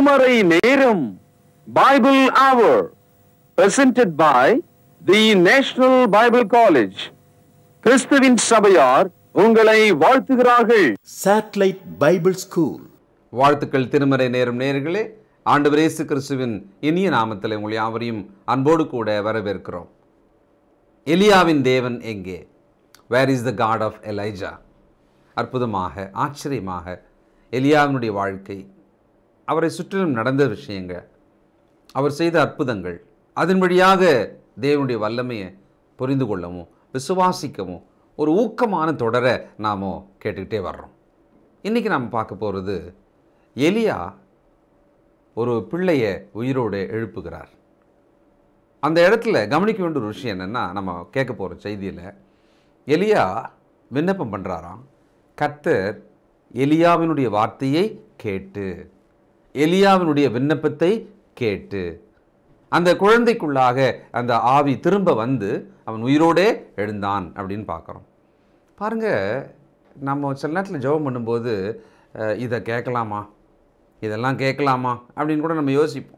திருமறை நேரம் பைபிள் அவர் presented by the national Bible college கிறிஸ்துவின் சபையார் உங்களை வாழ்த்துகிறார்கள் Satellite Bible School. வாழ்த்துக்கள் திருமறை நேரம் நேர்களே ஆண்டவர் இயேசு கிறிஸ்துவின் இனிய நாமத்தில் உங்கள் யாவரையும் அன்போடு கூட வரவேற்கிறோம் எலியாவின் தேவன் எங்கே where is the God of Elijah அற்புதமாக ஆச்சரியமாக எலியாவினுடைய வாழ்க்கை அவரை சுற்றிலும் நடந்த விஷயங்கள் அவர் செய்த அற்புதங்கள் அதன் வழியாக தேவனுடைய வல்லமையை புரிந்து கொள்ளவும் விசுவாசிக்கவும் ஒரு ஊக்கமான தொடரை நாம் கேட்டுக்கிட்டே வர்றோம் இன்றைக்கி நாம் பார்க்க போகிறது எலியா ஒரு பிள்ளையை உயிரோடு எழுப்புகிறார் அந்த இடத்துல கவனிக்க வேண்டிய ஒரு விஷயம் என்னென்னா நம்ம கேட்க போகிற செய்தியில் எலியா விண்ணப்பம் பண்ணுறாராம் கர்த்தர் எலியாவினுடைய வார்த்தையை கேட்டு எலியாவினுடைய விண்ணப்பத்தை கேட்டு அந்த குழந்தைக்குள்ளாக அந்த ஆவி திரும்ப வந்து அவன் உயிரோடே எழுந்தான் அப்படின்னு பார்க்குறோம் பாருங்க நம்ம சில நேரத்தில் ஜெபம் பண்ணும்போது அஹ், இதை கேட்கலாமா இதெல்லாம் கேட்கலாமா அப்படின்னு கூட நம்ம யோசிப்போம்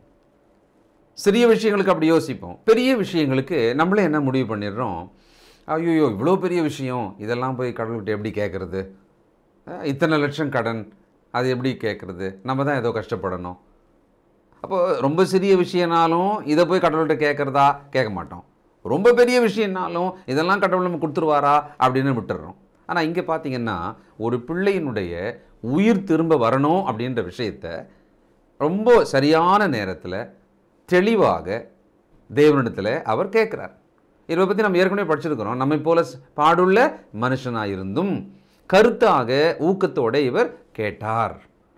சிறிய விஷயங்களுக்கு அப்படி யோசிப்போம் பெரிய விஷயங்களுக்கு நம்மளே என்ன முடிவு பண்ணிடுறோம் ஐயோ இவ்வளோ பெரிய விஷயம் இதெல்லாம் போய் கடவுள்கிட்ட எப்படி கேட்குறது அஹ், இத்தனை லட்சம் கடன் அது எப்படி கேட்குறது நம்ம தான் ஏதோ கஷ்டப்படணும் அப்போ ரொம்ப சிறிய விஷயம்னாலும் இதை போய் கடவுள்கிட்ட கேட்குறதா கேட்க மாட்டோம் ரொம்ப பெரிய விஷயம்னாலும் இதெல்லாம் கடவுள் நம்ம கொடுத்துருவாரா அப்படின்னு விட்டுறோம் ஆனால் இங்கே பார்த்தீங்கன்னா ஒரு பிள்ளையினுடைய உயிர் திரும்ப வரணும் அப்படின்ற விஷயத்த ரொம்ப சரியான நேரத்தில் தெளிவாக தேவனிடத்தில் அவர் கேட்குறார் இதை பற்றி நம்ம ஏற்கனவே படிச்சிருக்கிறோம் நம்மை போல பாடுள்ள மனுஷனாயிருந்தும் கருத்தாக ஊக்கத்தோட இவர் கேட்டார்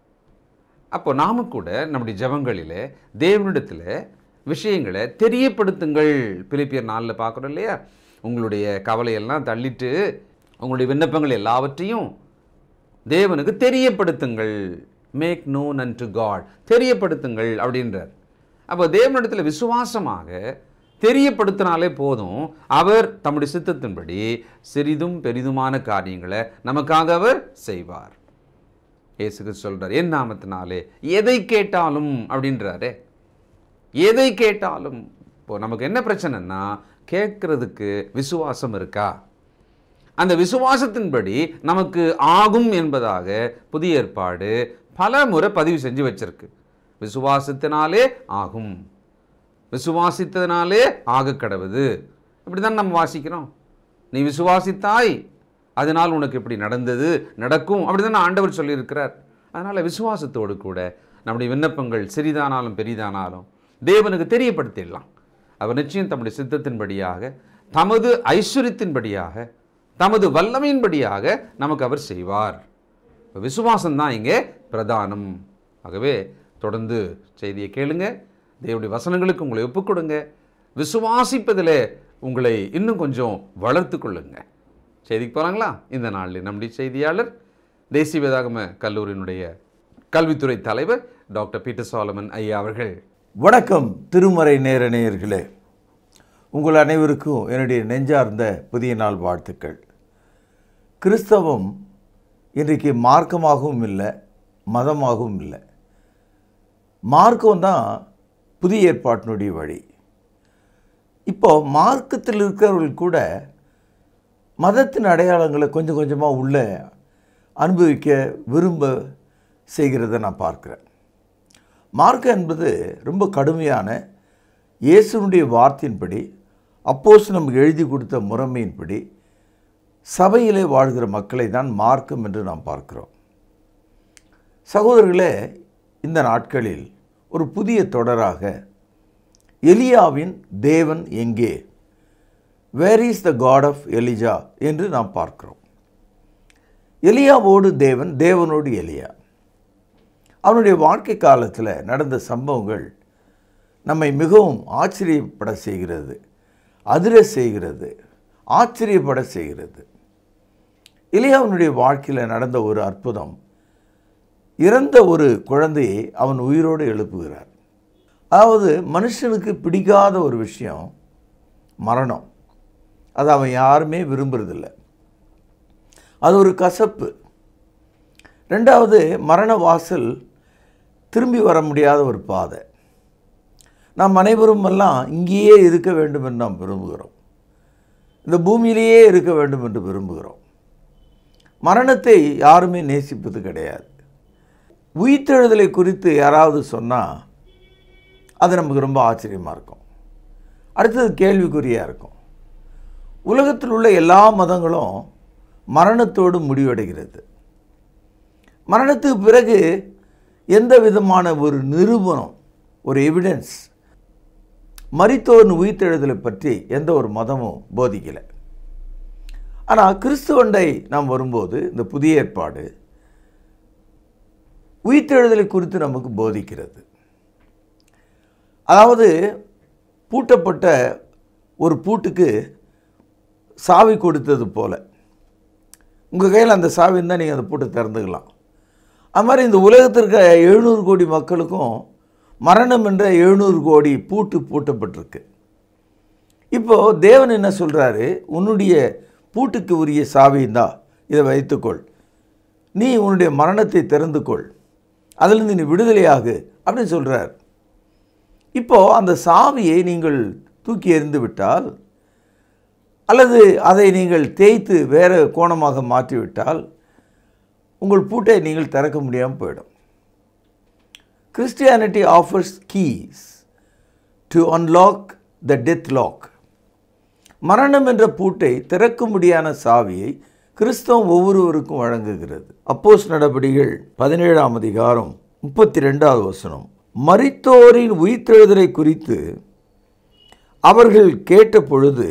அப்போ நாம கூட நம்முடைய ஜெபங்களில் தேவனிடத்தில் விஷயங்களை தெரியப்படுத்துங்கள் பிலிப்பியர் நாளில் பார்க்குறோம் இல்லையா உங்களுடைய கவலையெல்லாம் தள்ளிட்டு உங்களுடைய விண்ணப்பங்கள் எல்லாவற்றையும் தேவனுக்கு தெரியப்படுத்துங்கள் மேக் known unto காட் தெரியப்படுத்துங்கள் அப்படின்றார் அப்போ தேவனிடத்தில் விசுவாசமாக தெரியப்படுத்தினாலே போதும் அவர் தம்முடைய சித்தத்தின்படி சிறிதும் பெரிதுமான காரியங்களை நமக்காக அவர் செய்வார் இயேசுக்கு சொல்றார் என் நாமத்தினாலே எதை கேட்டாலும் அப்படின்றாரே எதை கேட்டாலும் இப்போ நமக்கு என்ன பிரச்சனைன்னா கேட்கறதுக்கு விசுவாசம் இருக்கா அந்த விசுவாசத்தின்படி நமக்கு ஆகும் என்பதாக புதிய ஏற்பாடு பல முறை பதிவு செஞ்சு வச்சிருக்கு விசுவாசத்தினாலே ஆகும் விசுவாசித்ததினாலே ஆக கடவுது இப்படி தான் நம்ம வாசிக்கிறோம் நீ விசுவாசித்தாய் அதனால் உனக்கு இப்படி நடந்தது நடக்கும் அப்படி தான் ஆண்டவர் சொல்லியிருக்கிறார் அதனால் விசுவாசத்தோடு கூட நம்முடைய விண்ணப்பங்கள் சிறிதானாலும் பெரிதானாலும் தேவனுக்கு தெரியப்படுத்திடலாம் அவர் நிச்சயம் தம்முடைய சித்தத்தின்படியாக தமது ஐஸ்வர்யத்தின்படியாக தமது வல்லமையின்படியாக நமக்கு அவர் செய்வார் விசுவாசம் தான் இங்கே பிரதானம் ஆகவே தொடர்ந்து செய்தியை கேளுங்க தேவனுடைய வசனங்களுக்கு உங்களை ஒப்புக்கொடுங்க விசுவாசிப்பதில் உங்களை இன்னும் கொஞ்சம் வளர்த்து கொள்ளுங்க செய்திக்கு போகிறாங்களா இந்த நாளில் நம்முடைய செய்தியாளர் தேசிய வேதாகம கல்லூரியினுடைய கல்வித்துறை தலைவர் டாக்டர் பீட்டர் சாலமன் ஐயா அவர்கள் வணக்கம் திருமறை நேர நேயர்களே உங்கள் அனைவருக்கும் என்னுடைய நெஞ்சார்ந்த புதிய நாள் வாழ்த்துக்கள் கிறிஸ்தவம் இன்றைக்கு மார்க்கமாகவும் இல்லை மதமாகவும் இல்லை மார்க்கம் தான் புதிய ஏற்பாட்டினுடைய வழி இப்போ மார்க்கத்தில் இருக்கிறவர்கள் கூட மதத்தின் அடையாளங்களை கொஞ்சம் கொஞ்சமாக உள்ள அனுபவிக்க விரும்ப செய்கிறத நான் பார்க்குறேன் மார்க்கம் என்பது ரொம்ப கடுமையான இயேசுனுடைய வார்த்தையின்படி அப்போஸ் நமக்கு எழுதி கொடுத்த முறைமையின்படி சபையிலே வாழ்கிற மக்களை தான் மார்க்கம் என்று நாம் பார்க்கிறோம் சகோதரர்களே இந்த நாட்களில் ஒரு புதிய தொடராக எலியாவின் தேவன் எங்கே where is the God of Elijah என்று நாம் பார்க்கிறோம் எலியாவோடு தேவன் தேவனோடு எலியா அவனுடைய வாழ்க்கை காலத்தில் நடந்த சம்பவங்கள் நம்மை மிகவும் ஆச்சரியப்பட செய்கிறது அதிர செய்கிறது ஆச்சரியப்பட செய்கிறது எலியாவினுடைய வாழ்க்கையில் நடந்த ஒரு அற்புதம் இறந்த ஒரு குழந்தையை அவன் உயிரோடு எழுப்புகிறார் அதாவது மனுஷனுக்கு பிடிக்காத ஒரு விஷயம் மரணம் அது அவன் யாருமே விரும்புறதில்லை அது ஒரு கசப்பு ரெண்டாவது மரண வாசல் திரும்பி வர முடியாத ஒரு பாதை நாம் அனைவரும் எல்லாம் இங்கேயே இருக்க வேண்டும் என்று நாம் விரும்புகிறோம் இந்த பூமியிலேயே இருக்க வேண்டும் என்று விரும்புகிறோம் மரணத்தை யாருமே நேசிப்பது கிடையாது உயிர்த்தெழுதலை குறித்து யாராவது சொன்னால் அது நமக்கு ரொம்ப ஆச்சரியமாக இருக்கும் அடுத்தது கேள்விக்குறியாக இருக்கும் உலகத்தில் உள்ள எல்லா மதங்களும் மரணத்தோடு முடிவடைகிறது மரணத்துக்கு பிறகு எந்த விதமான ஒரு நிரூபணம் ஒரு எவிடன்ஸ் மரித்தோரின் உயிர்த்தெழுதலை பற்றி எந்த ஒரு மதமும் போதிக்கலை ஆனால் கிறிஸ்துவண்டை நாம் வரும்போது இந்த புதிய ஏற்பாடு உயிர்த்தெழுதலை குறித்து நமக்கு போதிக்கிறது அதாவது பூட்டப்பட்ட ஒரு பூட்டுக்கு சாவி கொடுத்தது போல உங்கள் கையில் அந்த சாவி இருந்தால் நீங்கள் அந்த பூட்டை திறந்துக்கலாம் அது மாதிரி இந்த உலகத்திற்கு எழுநூறு கோடி மக்களுக்கும் மரணம் என்ற எழுநூறு கோடி பூட்டு பூட்டப்பட்டிருக்கு இப்போது தேவன் என்ன சொல்கிறாரு உன்னுடைய பூட்டுக்கு உரிய சாவி இருந்தா இதை வைத்துக்கொள் நீ உன்னுடைய மரணத்தை திறந்து கொள் அதிலிருந்து நீ விடுதலையாகு அப்படின்னு சொல்கிறார் இப்போது அந்த சாவியை நீங்கள் தூக்கி எறிந்து விட்டால் அல்லது அதை நீங்கள் தேய்த்து வேறு கோணமாக மாற்றிவிட்டால் உங்கள் பூட்டை நீங்கள் திறக்க முடியாமல் போயிடும் Christianity offers keys to unlock the death lock மரணம் என்ற பூட்டை திறக்கும்படியான சாவியை கிறிஸ்தவம் ஒவ்வொருவருக்கும் வழங்குகிறது அப்போஸ் நடபடிகள் பதினேழாம் அதிகாரம் முப்பத்தி ரெண்டாவது வசனம் மரித்தோரின் உயிர்த்தெழுதலை குறித்து அவர்கள் கேட்ட பொழுது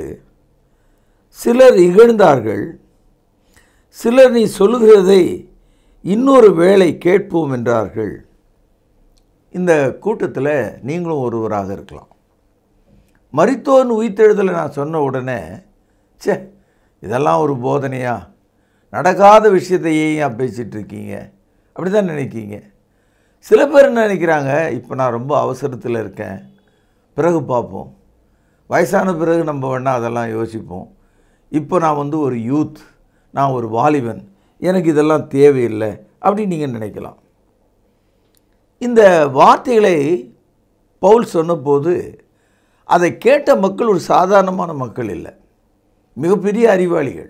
சிலர் இகழ்ந்தார்கள் சிலர் நீ சொல்லுகிறதை இன்னொரு வேளை கேட்போம் என்றார்கள் இந்த கூட்டத்தில் நீங்களும் ஒருவராக இருக்கலாம் மரித்தோன் உயிர்த்தெழுதலை நான் சொன்ன உடனே ச்சே இதெல்லாம் ஒரு போதனையா நடக்காத விஷயத்தை ஏன் பேசிகிட்டு இருக்கீங்க அப்படி தான் நினைக்கீங்க சில பேர் என்ன நினைக்கிறாங்க இப்போ நான் ரொம்ப அவசரத்தில் இருக்கேன் பிறகு பார்ப்போம் வயசான பிறகு நம்ம வேணால் அதெல்லாம் யோசிப்போம் இப்போ நான் வந்து ஒரு யூத் நான் ஒரு வாலிபன் எனக்கு இதெல்லாம் தேவையில்லை அப்படின்னு நீங்கள் நினைக்கலாம் இந்த வார்த்தைகளை பவுல் சொன்னபோது அதை கேட்ட மக்கள் ஒரு சாதாரணமான மக்கள் இல்லை மிகப்பெரிய அறிவாளிகள்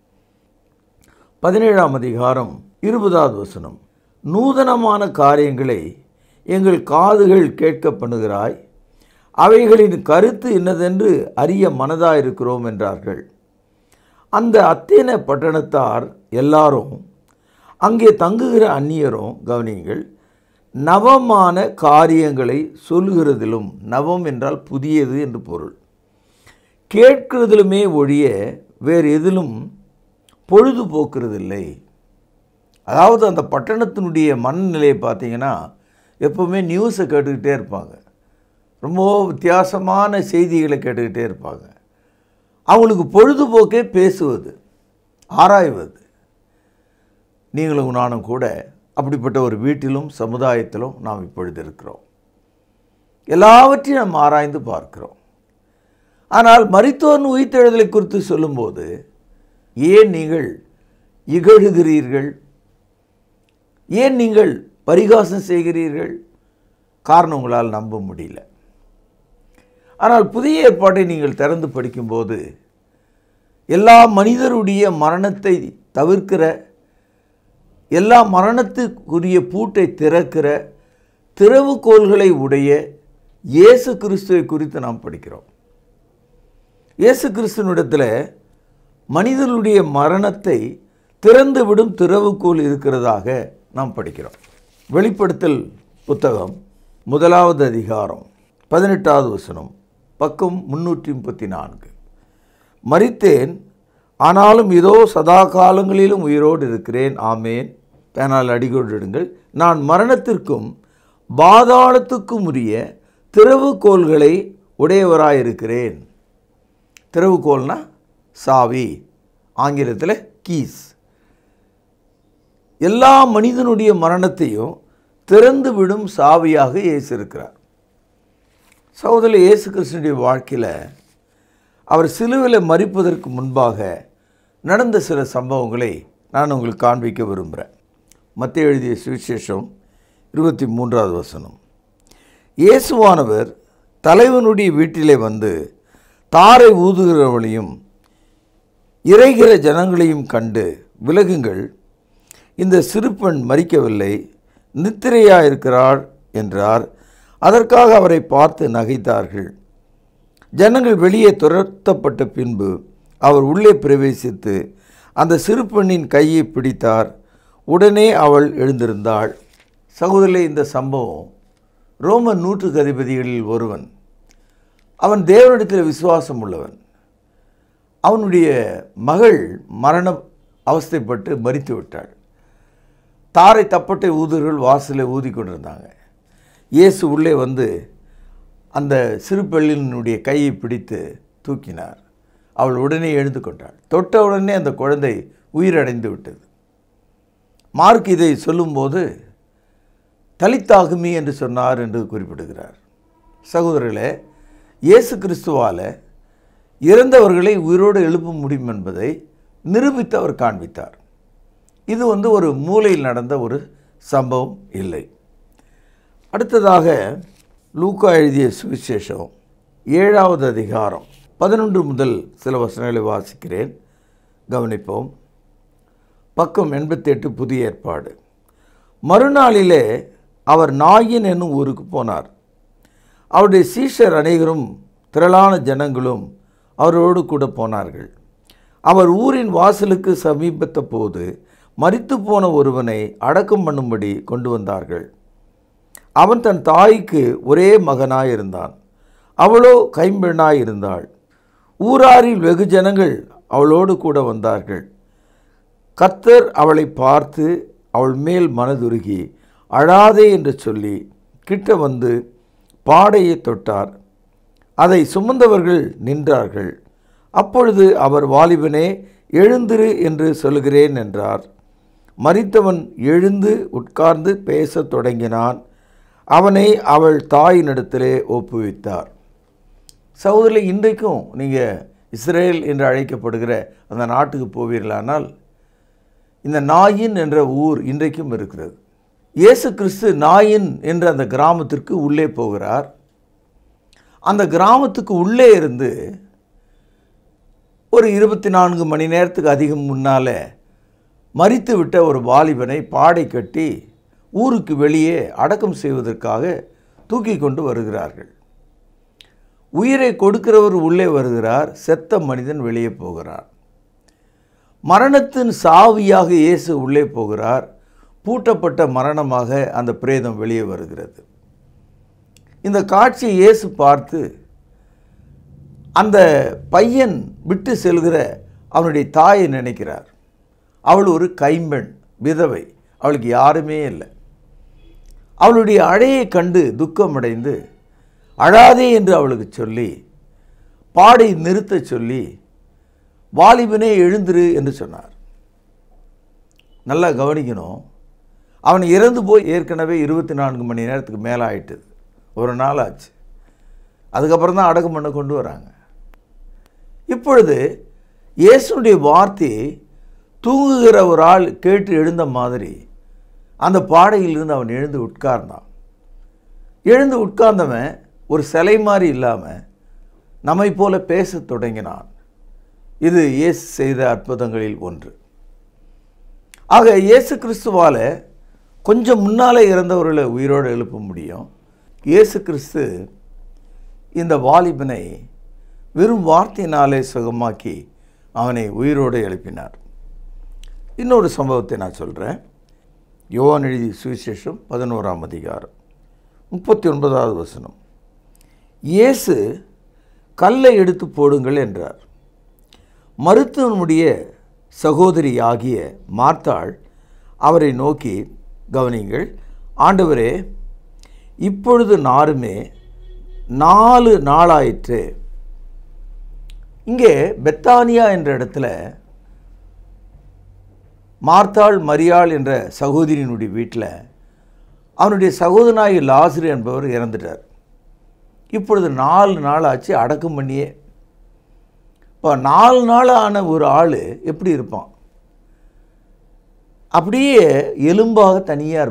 பதினேழாம் அதிகாரம் இருபதாவது வசனம் நூதனமான காரியங்களை எங்கள் காதுகள் கேட்க பண்ணுகிறாய் அவைகளின் கருத்து என்னதென்று அறிய மனதாயிருக்கிறோம் என்றார்கள் அந்த அத்தேன பட்டணத்தார் எல்லாரும் அங்கே தங்குகிற அந்நியரும் கவனியுங்கள் நவமான காரியங்களை சொல்லுகிறதிலும் நவம் என்றால் புதியது என்று பொருள் கேட்கிறதிலுமே ஒழிய வேறு எதிலும் பொழுதுபோக்குறதில்லை அதாவது அந்த பட்டணத்தினுடைய மனநிலையை பார்த்தீங்கன்னா எப்போவுமே நியூஸை கேட்டுக்கிட்டே இருப்பாங்க ரொம்ப வித்தியாசமான செய்திகளை கேட்டுக்கிட்டே இருப்பாங்க அவங்களுக்கு பொழுதுபோக்கே பேசுவது ஆராய்வது நீங்களும் நானும் கூட அப்படிப்பட்ட ஒரு வீட்டிலும் சமுதாயத்திலும் நாம் இப்பொழுது இருக்கிறோம் எல்லாவற்றையும் நாம் ஆராய்ந்து பார்க்கிறோம் ஆனால் மரித்தோன் உயிர்த்தெழுதலை குறித்து சொல்லும்போது ஏன் நீங்கள் இகழுகிறீர்கள் ஏன் நீங்கள் பரிகாசம் செய்கிறீர்கள் காரணம் உங்களால் நம்ப முடியல ஆனால் புதிய ஏற்பாட்டை நீங்கள் திறந்து படிக்கும்போது எல்லா மனிதருடைய மரணத்தை தவிர்க்கிற எல்லா மரணத்துக்குரிய பூட்டை திறக்கிற திறவுகோள்களை உடைய இயேசு கிறிஸ்துவை குறித்து நாம் படிக்கிறோம் இயேசு கிறிஸ்துவனிடத்தில் மனிதனுடைய மரணத்தை திறந்து விடும் திறவுகோல் இருக்கிறதாக நாம் படிக்கிறோம் வெளிப்படுத்தல் புத்தகம் முதலாவது அதிகாரம் பதினெட்டாவது வசனம் பக்கம் முன்னூற்றி முப்பத்தி நான்கு மரித்தேன் ஆனாலும் இதோ சதா காலங்களிலும் உயிரோடு இருக்கிறேன் ஆமேன் பேனால் அடிகொண்டிடுங்கள் நான் மரணத்திற்கும் பாதாளத்துக்கும் உரிய திறவுகோள்களை உடையவராயிருக்கிறேன் திறவுகோல்னா சாவி ஆங்கிலத்தில் கீஸ் எல்லா மனிதனுடைய மரணத்தையும் திறந்து விடும் சாவியாக இயேசு இருக்கிறார் சகோதரி இயேசு கிருஷ்ணனுடைய வாழ்க்கையில் அவர் சிலுவையில் மறிப்பதற்கு முன்பாக நடந்த சில சம்பவங்களை நான் உங்களுக்கு காண்பிக்க விரும்புகிறேன் மத்திய எழுதிய சுவிசேஷம் இருபத்தி மூன்றாவது வசனம் இயேசுவானவர் தலைவனுடைய வீட்டிலே வந்து தாரை ஊதுகிறவளையும் இறைகிற ஜனங்களையும் கண்டு விலகுங்கள் இந்த சிறுபெண் மறிக்கவில்லை நித்திரையாயிருக்கிறாள் என்றார் அதற்காக அவரை பார்த்து நகைத்தார்கள் ஜனங்கள் வெளியே துரத்தப்பட்ட பின்பு அவர் உள்ளே பிரவேசித்து அந்த சிறு பெண்ணின் கையை பிடித்தார் உடனே அவள் எழுந்திருந்தாள் சகோதரி இந்த சம்பவம் ரோமன் நூற்றுக்கு அதிபதிகளில் ஒருவன் அவன் தேவனிடத்தில் விசுவாசம் உள்ளவன் அவனுடைய மகள் மரண அவஸ்தைப்பட்டு மரித்து விட்டாள் தாரை தப்பட்டை ஊதுகள் வாசலில் ஊதி கொண்டிருந்தாங்க இயேசு உள்ளே வந்து அந்த சிறு பெண்ணினுடைய கையை பிடித்து தூக்கினார் அவள் உடனே எழுந்து கொண்டாள் தொட்ட உடனே அந்த குழந்தை உயிரடைந்து விட்டது மார்க் இதை சொல்லும்போது தலித்தாகுமி என்று சொன்னார் என்று குறிப்பிடுகிறார் சகோதரர்களே இயேசு கிறிஸ்துவால் இறந்தவர்களை உயிரோடு எழுப்ப முடியும் என்பதை நிரூபித்து அவர் காண்பித்தார் இது வந்து ஒரு மூலையில் நடந்த ஒரு சம்பவம் இல்லை அடுத்ததாக லூக்கா எழுதிய சுவிசேஷம் ஏழாவது அதிகாரம் பதினொன்று முதல் சில வசனங்களை வாசிக்கிறேன் கவனிப்போம் பக்கம் எண்பத்தி எட்டு புதிய ஏற்பாடு மறுநாளிலே அவர் நாயின் என்னும் ஊருக்கு போனார் அவருடைய சீஷர் அனைவரும் திரளான ஜனங்களும் அவரோடு கூட போனார்கள் அவர் ஊரின் வாசலுக்கு சமீபத்த போது மரித்து போன ஒருவனை அடக்கம் பண்ணும்படி கொண்டு வந்தார்கள் அவன் தன் தாய்க்கு ஒரே மகனாயிருந்தான் அவளோ கைம்பெண்ணாய் இருந்தாள் ஊராரில் வெகு ஜனங்கள் அவளோடு கூட வந்தார்கள் கர்த்தர் அவளை பார்த்து அவள் மேல் மனதுருகி அழாதே என்று சொல்லி கிட்ட வந்து பாடையை தொட்டார் அதை சுமந்தவர்கள் நின்றார்கள் அப்பொழுது அவர் வாலிபனே எழுந்திரு என்று சொல்கிறேன் என்றார் மரித்தவன் எழுந்து உட்கார்ந்து பேசத் தொடங்கினான் அவனை அவள் தாயினிடத்திலே ஒப்புவித்தார் சகோதரி இன்றைக்கும் நீங்கள் இஸ்ரேல் என்று அழைக்கப்படுகிற அந்த நாட்டுக்கு போவீர்களானால் இந்த நாயின் என்ற ஊர் இன்றைக்கும் இருக்கிறது இயேசு கிறிஸ்து நாயின் என்ற அந்த கிராமத்திற்கு உள்ளே போகிறார் அந்த கிராமத்துக்கு உள்ளே இருந்து ஒரு இருபத்தி நான்கு மணி நேரத்துக்கு அதிகம் முன்னால் மறித்து விட்ட ஒரு வாலிபனை பாடை கட்டி ஊருக்கு வெளியே அடக்கம் செய்வதற்காக தூக்கி கொண்டு வருகிறார்கள் உயிரை கொடுக்கிறவர் உள்ளே வருகிறார் செத்த மனிதன் வெளியே போகிறார் மரணத்தின் சாவியாக இயேசு உள்ளே போகிறார் பூட்டப்பட்ட மரணமாக அந்த பிரேதம் வெளியே வருகிறது இந்த காட்சியை இயேசு பார்த்து அந்த பையன் விட்டு செல்கிற அவனுடைய தாயை நினைக்கிறார் அவள் ஒரு கைம்பெண் விதவை அவளுக்கு யாருமே இல்லை அவளுடைய அழையை கண்டு துக்கமடைந்து அழாதே என்று அவளுக்கு சொல்லி பாடை நிறுத்தச் சொல்லி வாலிபனே எழுந்திரு என்று சொன்னார் நல்லா கவனிக்கணும் அவன் இறந்து போய் ஏற்கனவே இருபத்தி நான்கு மணி நேரத்துக்கு மேலே ஆயிட்டுது ஒரு நாள் ஆச்சு அதுக்கப்புறம் தான் அடக்கம் பண்ண கொண்டு வராங்க இப்பொழுது இயேசுனுடைய வார்த்தையை தூங்குகிற ஒரு ஆள் கேட்டு எழுந்த மாதிரி அந்த பாடையிலிருந்து அவன் எழுந்து உட்கார்ந்தான் எழுந்து உட்கார்ந்தவன் ஒரு சிலை மாதிரி இல்லாமல் நம்மை போல பேசத் தொடங்கினான் இது இயேசு செய்த அற்புதங்களில் ஒன்று ஆக இயேசு கிறிஸ்துவால் கொஞ்சம் முன்னாலே இறந்தவர்களை உயிரோடு எழுப்ப முடியும் இயேசு கிறிஸ்து இந்த வாலிபனை வெறும் வார்த்தையினாலே சுகமாக்கி அவனை உயிரோடு எழுப்பினார் இன்னொரு சம்பவத்தை நான் சொல்கிறேன் யோவான் எழுதி சுவிசேஷம் பதினோராம் அதிகாரம் முப்பத்தி ஒன்பதாவது வசனம் இயேசு கல்லை எடுத்து போடுங்கள் என்றார் மருத்துவனுடைய சகோதரி ஆகிய மார்த்தாள் அவரை நோக்கி கவனிங்கள் ஆண்டவரே இப்பொழுது நாருமே நாலு நாளாயிற்று இங்கே பெத்தானியா என்ற இடத்துல மார்த்தாள் மரியாள் என்ற சகோதரியினுடைய வீட்டில் அவனுடைய சகோதரனாகி லாசரு என்பவர் இறந்துட்டார் இப்பொழுது நாலு நாள் ஆச்சு அடக்கம் பண்ணியே இப்போ நாலு நாள் ஆன ஒரு ஆள் எப்படி இருப்பான் அப்படியே எலும்பாக தனியாக இருப்பான்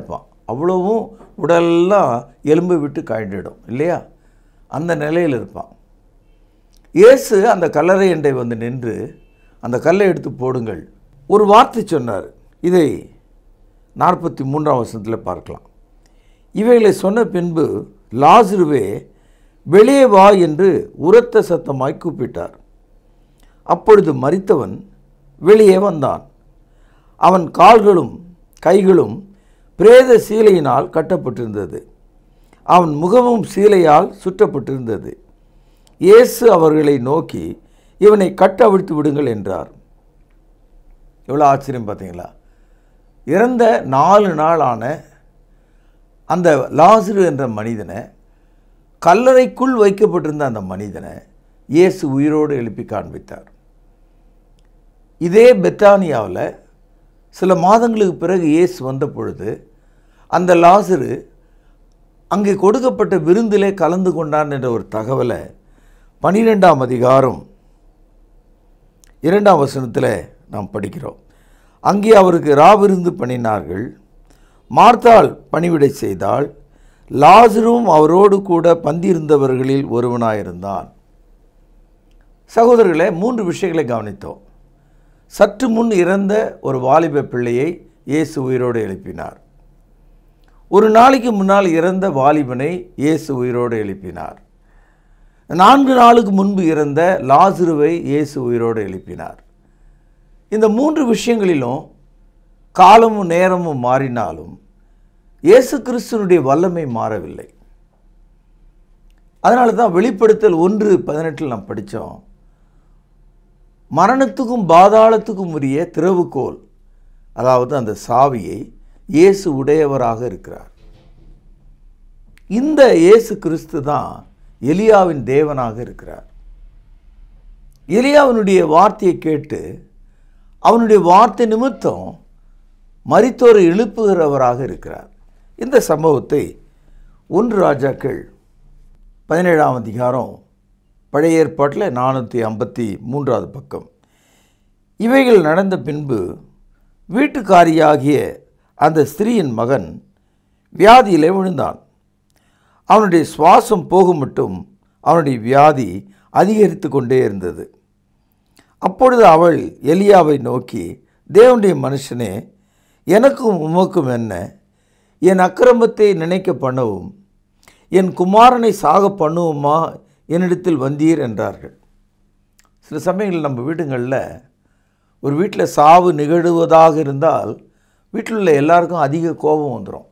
அவ்வளவும் உடலெல்லாம் எலும்பு விட்டு காய்ண்டிடும் இல்லையா அந்த நிலையில் இருப்பான் இயேசு அந்த கல்லறை எண்டை வந்து நின்று அந்த கல்லை எடுத்து போடுங்கள் ஒரு வார்த்தை சொன்னார் இதை நாற்பத்தி மூன்றாம் வருஷத்தில் பார்க்கலாம் இவைகளை சொன்ன பின்பு லாசுருவே வெளியே வா என்று உரத்த சத்தமாய் கூப்பிட்டார் அப்பொழுது மரித்தவன் வெளியே வந்தான் அவன் கால்களும் கைகளும் பிரேத சீலையினால் கட்டப்பட்டிருந்தது அவன் முகமும் சீலையால் சுற்றப்பட்டிருந்தது இயேசு அவர்களை நோக்கி இவனை கட்ட அவிழ்த்து விடுங்கள் என்றார் எவ்வளோ ஆச்சரியம் பார்த்தீங்களா இறந்த நாலு நாள் ஆன அந்த லாசுரு என்ற மனிதனை கல்லறைக்குள் வைக்கப்பட்டிருந்த அந்த மனிதனை இயேசு உயிரோடு எழுப்பி காண்பித்தார் இதே பெத்தானியாவில் சில மாதங்களுக்கு பிறகு இயேசு வந்த பொழுது அந்த லாசரு அங்கே கொடுக்கப்பட்ட விருந்திலே கலந்து கொண்டான் என்ற ஒரு தகவலை பனிரெண்டாம் அதிகாரம் இரண்டாம் வசனத்தில் நாம் படிக்கிறோம் அங்கே அவருக்கு ராவிருந்து பண்ணினார்கள் மார்த்தாள் பணிவிடை செய்தால் லாசரும் அவரோடு கூட பந்தியிருந்தவர்களில் ஒருவனாயிருந்தான் சகோதரர்களே மூன்று விஷயங்களை கவனித்தோம் சற்று முன் இறந்த ஒரு வாலிப பிள்ளையை இயேசு உயிரோடு எழுப்பினார் ஒரு நாளைக்கு முன்னால் இறந்த வாலிபனை இயேசு உயிரோடு எழுப்பினார் நான்கு நாளுக்கு முன்பு இறந்த லாசுருவை இயேசு உயிரோடு எழுப்பினார் இந்த மூன்று விஷயங்களிலும் காலமும் நேரமும் மாறினாலும் இயேசு கிறிஸ்துவனுடைய வல்லமை மாறவில்லை அதனால தான் வெளிப்படுத்தல் ஒன்று பதினெட்டில் நாம் படித்தோம் மரணத்துக்கும் பாதாளத்துக்கும் உரிய திறவுகோல் அதாவது அந்த சாவியை இயேசு உடையவராக இருக்கிறார் இந்த இயேசு கிறிஸ்து தான் எலியாவின் தேவனாக இருக்கிறார் எலியாவினுடைய வார்த்தையை கேட்டு அவனுடைய வார்த்தை நிமித்தம் மரித்தோரை எழுப்புகிறவராக இருக்கிறார் இந்த சம்பவத்தை ஒன்று ராஜாக்கள் பதினேழாம் அதிகாரம் பழைய ஏற்பாட்டில் நானூற்றி ஐம்பத்தி மூன்றாவது பக்கம் இவைகள் நடந்த பின்பு வீட்டுக்காரியாகிய அந்த ஸ்திரீயின் மகன் வியாதியிலே விழுந்தான் அவனுடைய சுவாசம் போகும் மட்டும் அவனுடைய வியாதி அதிகரித்து கொண்டே இருந்தது அப்பொழுது அவள் எலியாவை நோக்கி தேவனுடைய மனுஷனே எனக்கும் உமக்கும் என்ன என் அக்கிரமத்தை நினைக்க பண்ணவும் என் குமாரனை சாக பண்ணுவோமா என்னிடத்தில் வந்தீர் என்றார்கள் சில சமயங்களில் நம்ம வீடுங்களில் ஒரு வீட்டில் சாவு நிகழுவதாக இருந்தால் வீட்டில் உள்ள எல்லாருக்கும் அதிக கோபம் வந்துடும்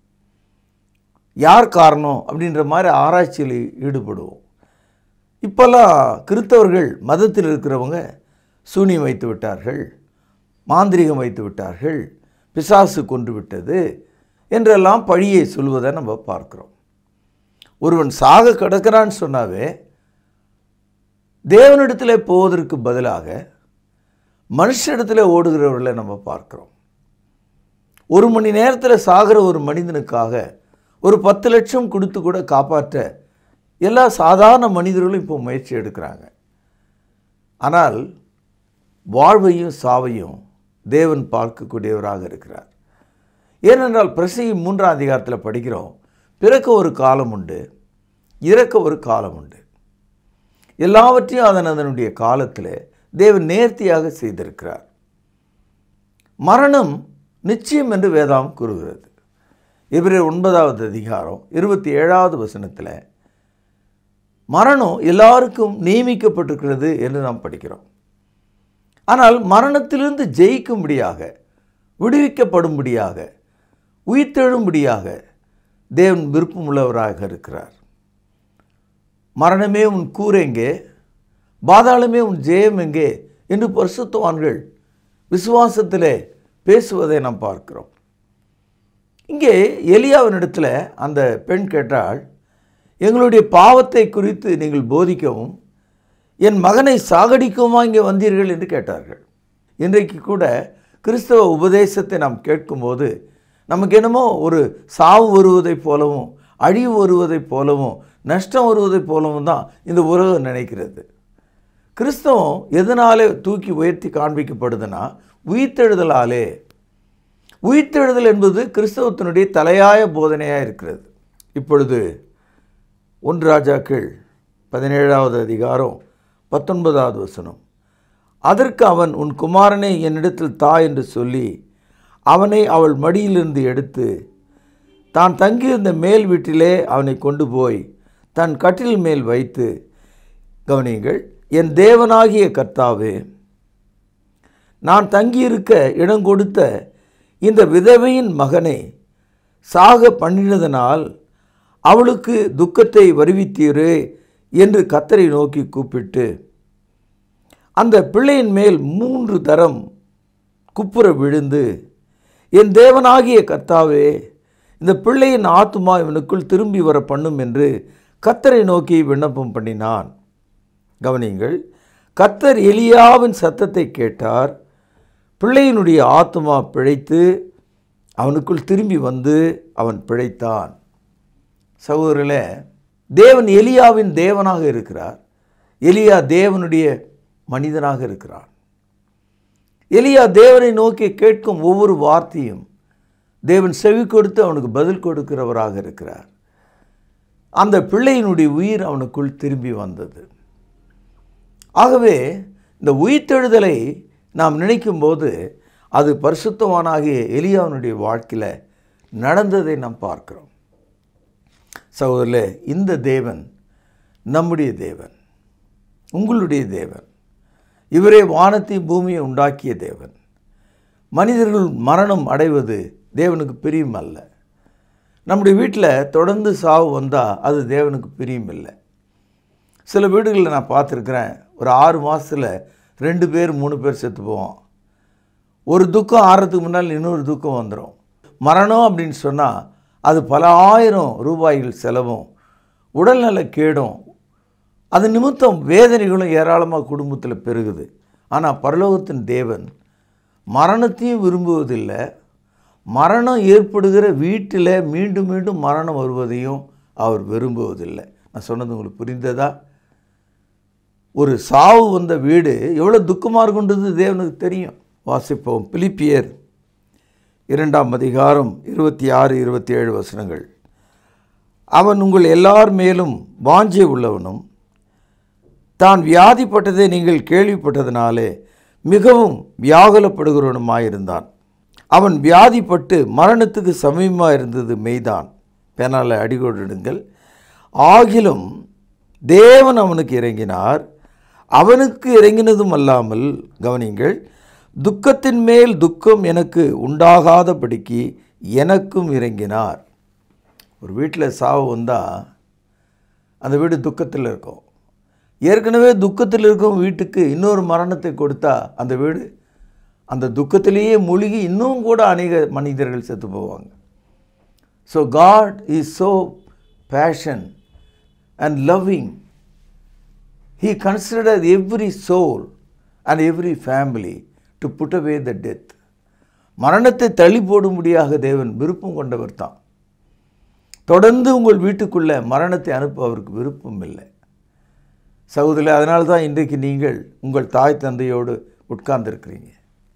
யார் காரணம் அப்படின்ற மாதிரி ஆராய்ச்சியில் ஈடுபடுவோம் இப்போல்லாம் கிறித்தவர்கள் மதத்தில் இருக்கிறவங்க சூனியம் வைத்து விட்டார்கள் மாந்திரிகம் வைத்து விட்டார்கள் பிசாசு கொன்று விட்டது என்றெல்லாம் பழியை சொல்வதை நம்ம பார்க்குறோம் ஒருவன் சாக கிடக்கிறான்னு சொன்னாவே தேவனிடத்தில் போவதற்கு பதிலாக மனுஷனிடத்தில் ஓடுகிறவர்களை நம்ம பார்க்குறோம் ஒரு மணி நேரத்தில் சாகிற ஒரு மனிதனுக்காக ஒரு பத்து லட்சம் கொடுத்து கூட காப்பாற்ற எல்லா சாதாரண மனிதர்களும் இப்போ முயற்சி எடுக்கிறாங்க ஆனால் வாழ்வையும் சாவையும் தேவன் பார்க்கக்கூடியவராக இருக்கிறார் ஏனென்றால் பிரசங்கி மூன்றாம் அதிகாரத்தில் படிக்கிறோம் பிறக்க ஒரு காலம் உண்டு இறக்க ஒரு காலம் உண்டு எல்லாவற்றையும் அதன் அதனுடைய காலத்தில் தேவன் நேர்த்தியாக செய்திருக்கிறார் மரணம் நிச்சயம் என்று வேதாம் கூறுகிறது எபிரேர் ஒன்பதாவது அதிகாரம் இருபத்தி ஏழாவது வசனத்தில் மரணம் எல்லாருக்கும் நியமிக்கப்பட்டிருக்கிறது என்று நாம் படிக்கிறோம் ஆனால் மரணத்திலிருந்து ஜெயிக்கும்படியாக விடுவிக்கப்படும்படியாக உயிர்த்தெழும்படியாக தேவன் விருப்பமுள்ளவராக இருக்கிறார் மரணமே உன் கூரெங்கே பாதாளமே உன் ஜெயம் எங்கே என்று பரிசுத்தவான்கள் விசுவாசத்திலே பேசுவதை நாம் பார்க்கிறோம் இங்கே எலியாவினிடத்தில் அந்த பெண் கேட்டால் எங்களுடைய பாவத்தை குறித்து நீங்கள் போதிக்கவும் என் மகனை சாகடிக்குமா இங்கே வந்தீர்கள் என்று கேட்டார்கள் இன்றைக்கு கூட கிறிஸ்தவ உபதேசத்தை நாம் கேட்கும்போது நமக்கு என்னமோ ஒரு சாவு வருவதைப் போலவும் அழிவு வருவதைப் போலவும் நஷ்டம் வருவதைப் போலவும் தான் இந்த உலகம் நினைக்கிறது கிறிஸ்தவம் எதனாலே தூக்கி உயர்த்தி காண்பிக்கப்படுதுன்னா உயிர்த்தெழுதலாலே உயிர்த்தெழுதல் என்பது கிறிஸ்தவத்தினுடைய தலையாய போதனையாக இருக்கிறது இப்பொழுது ஒன்று ராஜாக்கள் பதினேழாவது அதிகாரம் பத்தொன்பதாவது வசனம் அதற்கு அவன் உன் குமாரனை என்னிடத்தில் தா என்று சொல்லி அவனை அவள் மடியிலிருந்து எடுத்து தான் தங்கியிருந்த மேல் வீட்டிலே அவனை கொண்டு போய் தன் கட்டில் மேல் வைத்து கவனியுங்கள் என் தேவனாகிய கர்த்தாவே நான் தங்கியிருக்க இடம் கொடுத்த இந்த விதவையின் மகனை சாக பண்ணினதனால் அவளுக்கு துக்கத்தை வருவித்தீரே என்று கத்தரை நோக்கி கூப்பிட்டு அந்த பிள்ளையின் மேல் மூன்று தரம் குப்புற விழுந்து என் தேவனாகிய கர்த்தாவே இந்த பிள்ளையின் ஆத்துமா இவனுக்குள் திரும்பி வர பண்ணும் என்று கத்தரை நோக்கி விண்ணப்பம் பண்ணினான் கவனியுங்கள் கத்தர் எலியாவின் சத்தத்தை கேட்டார் பிள்ளையினுடைய ஆத்துமா பிழைத்து அவனுக்குள் திரும்பி வந்து அவன் பிழைத்தான் சகோதரர்களே தேவன் எலியாவின் தேவனாக இருக்கிறார் எலியா தேவனுடைய மனிதனாக இருக்கிறான் எலியா தேவனை நோக்கி கேட்கும் ஒவ்வொரு வார்த்தையும் தேவன் செவி கொடுத்து அவனுக்கு பதில் கொடுக்கிறவராக இருக்கிறார் அந்த பிள்ளையினுடைய உயிர் அவனுக்குள் திரும்பி வந்தது ஆகவே இந்த உயிர்த்தெழுதலை நாம் நினைக்கும்போது அது பரிசுத்தவானாகிய எலியாவினுடைய வாழ்க்கையில் நடந்ததை நாம் பார்க்கிறோம் சகோதரர்களே இந்த தேவன் நம்முடைய தேவன் உங்களுடைய தேவன் இவரே வானத்தை பூமியை உண்டாக்கிய தேவன் மனிதர்கள் மரணம் அடைவது தேவனுக்கு பிரியம் அல்ல நம்முடைய வீட்டில் தொடர்ந்து சாவு வந்தால் அது தேவனுக்கு பிரியம் இல்லை சில வீடுகளில் நான் பார்த்துருக்குறேன் ஒரு ஆறு மாதத்தில் ரெண்டு பேர் மூணு பேர் செத்து போவோம் ஒரு துக்கம் ஆறதுக்கு முன்னால் இன்னொரு துக்கம் வந்துடும் மரணம் அப்படின்னு சொன்னால் அது பல ஆயிரம் ரூபாய்கள் செலவும் உடல்நல கேடும் அது நிமித்தம் வேதனைகளும் ஏராளமாக குடும்பத்தில் பெருகுது ஆனால் பரலோகத்தின் தேவன் மரணத்தையும் விரும்புவதில்லை மரணம் ஏற்படுகிற வீட்டில் மீண்டும் மீண்டும் மரணம் வருவதையும் அவர் விரும்புவதில்லை நான் சொன்னது உங்களுக்கு புரிந்ததா ஒரு சாவு வந்த வீடு எவ்வளோ துக்கமாக இருக்குன்றது தேவனுக்கு தெரியும் வாசிப்போம் பிலிப்பியர் இரண்டாம் அதிகாரம் இருபத்தி ஆறு இருபத்தி ஏழு வசனங்கள் அவன் உங்கள் எல்லார் மேலும் வாஞ்சை உள்ளவனும் தான் வியாதிப்பட்டதை நீங்கள் கேள்விப்பட்டதினாலே மிகவும் வியாகுலப்படுகிறவனுமாயிருந்தான் அவன் வியாதிப்பட்டு மரணத்துக்கு சமீபமாக இருந்தது மெய்தான் பேனால அடிகோடிடுங்கள் ஆகிலும் தேவன் அவனுக்கு இறங்கினார் அவனுக்கு இறங்கினதும் அல்லாமல் கவனிங்கள் துக்கத்தின் மேல் துக்கம் எனக்கு உண்டாகாதபடிக்கு எனக்கும் இறங்கினார் ஒரு வீட்டில் சாவு வந்தால் அந்த வீடு துக்கத்தில் இருக்கும் ஏற்கனவே துக்கத்தில் இருக்கும் வீட்டுக்கு இன்னொரு மரணத்தை கொடுத்தா அந்த வீடு அந்த துக்கத்திலேயே மூழ்கி இன்னும் கூட அநேக மனிதர்கள் செத்து போவாங்க so God is so passion and loving He considered every soul and every family to put away the death. மரணத்தை தள்ளி போடும்படியாக தேவன் விருப்பம் கொண்டவர் தான் தொடர்ந்து உங்கள் வீட்டுக்குள்ளே மரணத்தை அனுப்ப அவருக்கு விருப்பம் இல்லை சகோதரி அதனால தான் இன்றைக்கு நீங்கள் உங்கள் தாய் தந்தையோடு உட்கார்ந்துருக்கிறீங்க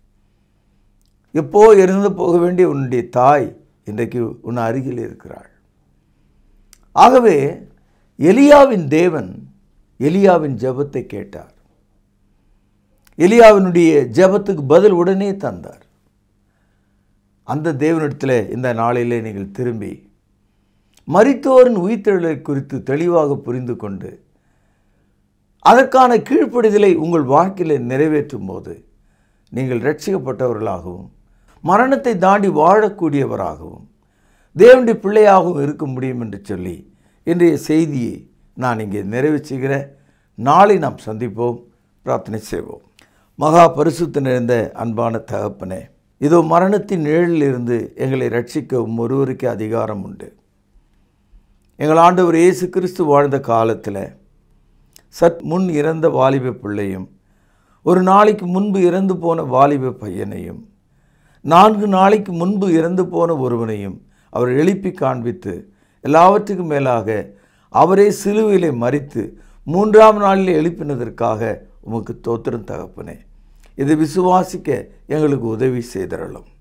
எப்போ இறந்து போக வேண்டிய உன்னுடைய தாய் இன்றைக்கு உன் அருகில் இருக்கிறாள் ஆகவே எலியாவின் தேவன் எலியாவின் ஜெபத்தை கேட்டார் எலியாவினுடைய ஜெபத்துக்கு பதில் உடனே தந்தார் அந்த தேவனிடத்தில் இந்த நாளிலே நீங்கள் திரும்பி மரித்தோரின் உயிர்த்தெழுதலை குறித்து தெளிவாக புரிந்து கொண்டு அதற்கான கீழ்ப்படிதலை உங்கள் வாழ்க்கையில் நிறைவேற்றும் போது நீங்கள் ரட்சிக்கப்பட்டவர்களாகவும் மரணத்தை தாண்டி வாழக்கூடியவராகவும் தேவனுடைய பிள்ளையாகவும் இருக்க முடியும் என்று சொல்லி இன்றைய செய்தியை நான் இங்கே நிறைவு செய்கிறேன் நாளை நாம் சந்திப்போம் பிரார்த்தனை செய்வோம் மகா பரிசுத்த நிறைந்த அன்பான தகப்பனே இதோ மரணத்தின் நிழலில் இருந்து எங்களை ரட்சிக்க உம் ஒருவருக்கே அதிகாரம் உண்டு எங்கள் ஆண்டவர் இயேசு கிறிஸ்து வாழ்ந்த காலத்தில் சற் முன் இறந்த வாலிப பிள்ளையும் ஒரு நாளைக்கு முன்பு இறந்து போன வாலிப பையனையும் நான்கு நாளைக்கு முன்பு இறந்து போன ஒருவனையும் அவர் எழுப்பி காண்பித்து எல்லாவற்றுக்கும் மேலாக அவரே சிலுவையிலே மறித்து மூன்றாம் நாளில் எழுப்பினதற்காக உமக்கு தோத்திரம் தகப்பனே இதை விசுவாசிக்க எங்களுக்கு உதவி செய்தரலும்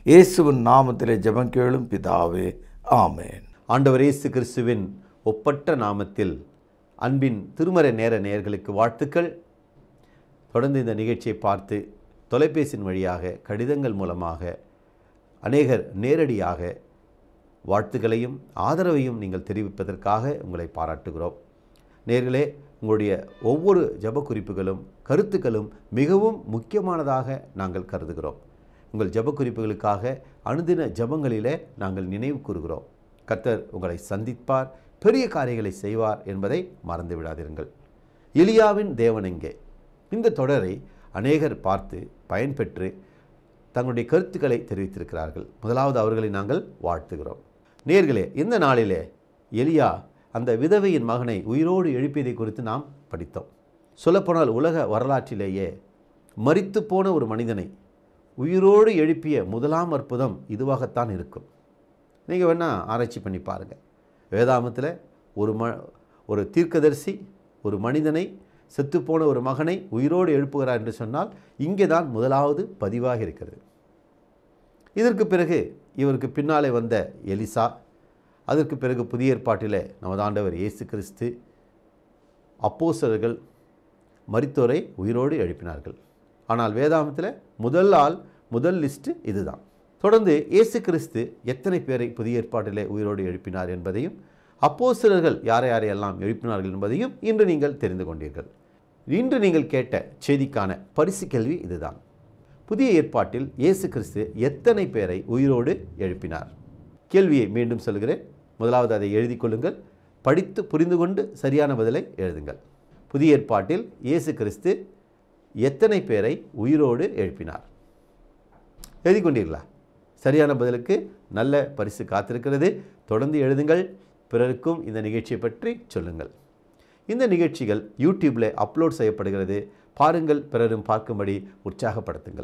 இயேசுவின் நாமத்திலே ஜெபம் கேளும் பிதாவே ஆமென் ஆண்டவர் இயேசு கிறிஸ்துவின் ஒப்பற்ற நாமத்தில் அன்பின் திருமறை நேர நேயர்களுக்கு வாழ்த்துக்கள் தொடர்ந்து இந்த நிகழ்ச்சியை பார்த்து தொலைபேசியின் வழியாக கடிதங்கள் மூலமாக அநேகர் நேரடியாக வாழ்த்துக்களையும் ஆதரவையும் நீங்கள் தெரிவிப்பதற்காக உங்களை பாராட்டுகிறோம் நேர்களே உங்களுடைய ஒவ்வொரு ஜெப குறிப்புகளும் கருத்துக்களும் மிகவும் முக்கியமானதாக நாங்கள் கருதுகிறோம் உங்கள் ஜெப குறிப்புகளுக்காக அனுதின ஜெபங்களிலே நாங்கள் நினைவு கூறுகிறோம் கர்த்தர் உங்களை சந்திப்பார் பெரிய காரியங்களை செய்வார் என்பதை மறந்து விடாதிருங்கள் எலியாவின் தேவன் எங்கே இந்த தொடரை அநேகர் பார்த்து பயன்பெற்று தங்களுடைய கருத்துக்களை தெரிவித்திருக்கிறார்கள் முதலாவது அவர்களை நாங்கள் வாழ்த்துகிறோம் நேர்களே இந்த நாளிலே எலியா அந்த விதவையின் மகனை உயிரோடு எழுப்பியதை குறித்து நாம் படித்தோம் சொல்லப்போனால் உலக வரலாற்றிலேயே மரித்து போன ஒரு மனிதனை உயிரோடு எழுப்பிய முதலாம் அற்புதம் இதுவாகத்தான் இருக்கும் நீங்கள் வேணால் ஆராய்ச்சி பண்ணி பாருங்கள் வேதாமத்தில் ஒரு ம ஒரு தீர்க்கதரிசி ஒரு மனிதனை செத்துப்போன ஒரு மகனை உயிரோடு எழுப்புகிறார் என்று சொன்னால் இங்கே தான் முதலாவது பதிவாக இருக்கிறது இதற்கு பிறகு இவருக்கு பின்னாலே வந்த எலிசா அதற்கு பிறகு புதிய ஏற்பாட்டிலே நமது ஆண்டவர் இயேசு கிறிஸ்து அப்போஸ்தலர்கள் மரித்தோரை உயிரோடு எழுப்பினார்கள் ஆனால் வேதாமத்தில் முதல் ஆள் முதல் லிஸ்ட்டு இதுதான் தொடர்ந்து இயேசு கிறிஸ்து எத்தனை பேரை புதிய ஏற்பாட்டிலே உயிரோடு எழுப்பினார் என்பதையும் அப்போஸ்தலர்கள் யாரை யாரையெல்லாம் எழுப்பினார்கள் என்பதையும் இன்று நீங்கள் தெரிந்து கொண்டீர்கள் இன்று நீங்கள் கேட்ட செய்திக்கான பரிசு கேள்வி இதுதான் புதிய ஏற்பாட்டில் இயேசு கிறிஸ்து எத்தனை பேரை உயிரோடு எழுப்பினார் கேள்வியை மீண்டும் சொல்கிறேன் முதலாவது அதை எழுதி கொள்ளுங்கள் படித்து புரிந்து கொண்டு சரியான பதிலை எழுதுங்கள் புதிய ஏற்பாட்டில் இயேசு கிறிஸ்து எத்தனை பேரை உயிரோடு எழுப்பினார் எழுதி கொண்டீர்களா சரியான பதிலுக்கு நல்ல பரிசு காத்திருக்கிறது தொடர்ந்து எழுதுங்கள் பிறருக்கும் இந்த நிகழ்ச்சியை பற்றி சொல்லுங்கள் இந்த நிகழ்ச்சிகள் யூடியூப்பில் அப்லோட் செய்யப்படுகிறது பாருங்கள் பிறரும் பார்க்கும்படி உற்சாகப்படுத்துங்கள்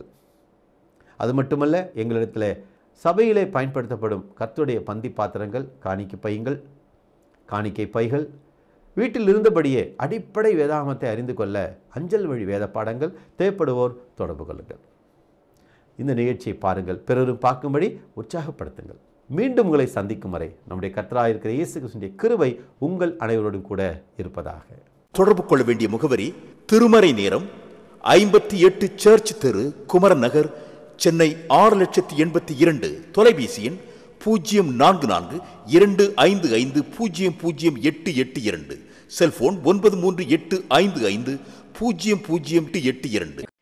அது மட்டுமல்ல எங்களிடத்தில் சபையிலே பயன்படுத்தப்படும் கர்த்தருடைய பந்தி பாத்திரங்கள் காணிக்கை பைகள் காணிக்கை பைகள் வீட்டில் இருந்தபடியே அடிப்படை வேதாகமத்தை அறிந்து கொள்ள அஞ்சல் வழி வேத பாடங்கள் தேவைப்படுவோர் தொடர்பு கொள்ளுங்கள் இந்த நிகழ்ச்சியை பாருங்கள் பிறரும் பார்க்கும்படி உற்சாகப்படுத்துங்கள் மீண்டும் உங்களை சந்திக்கும் வரை நம்முடைய கர்த்தராக இருக்கிற இயேசு கிறிஸ்துவின் கிருபை உங்கள் அனைவரோடும் கூட இருப்பதாக தொடர்பு கொள்ள வேண்டிய முகவரி திருமறை நேரம் ஐம்பத்தி எட்டு சர்ச் தெரு குமரன் நகர் சென்னை ஆறு லட்சத்தி எண்பத்தி இரண்டு தொலைபேசி எண் பூஜ்ஜியம் நான்கு நான்கு இரண்டு ஐந்து ஐந்து பூஜ்ஜியம் பூஜ்ஜியம் எட்டு எட்டு இரண்டு செல்போன் ஒன்பது மூன்று எட்டு ஐந்து ஐந்து பூஜ்ஜியம் பூஜ்ஜியம் எட்டு எட்டு இரண்டு